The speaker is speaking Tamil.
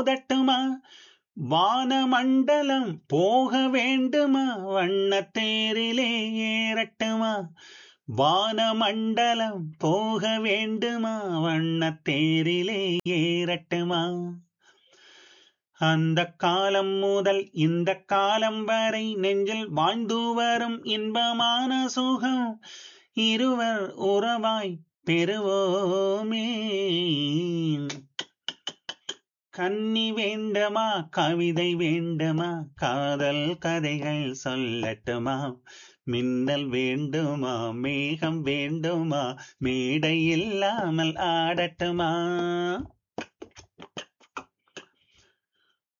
தட்டுமா வானமண்டலம் போக வேண்டுமா வண்ணத்தேரிலே ஏறட்டுமா வானமண்டலம் போக வேண்டுமா வண்ணத்தேரிலே ஏறட்டுமா அந்த காலம் முதல் இந்த காலம் வரை நெஞ்சில் வாழ்ந்து வரும் இன்பமான சுகம் இருவர் உறவாய் பெறுவோமே கன்னி வேண்டமா கவிதை வேண்டுமா காதல் கதைகள் சொல்லட்டுமா மின்னல் வேண்டுமா மேகம் வேண்டுமா மேடை இல்லாமல் ஆடட்டுமா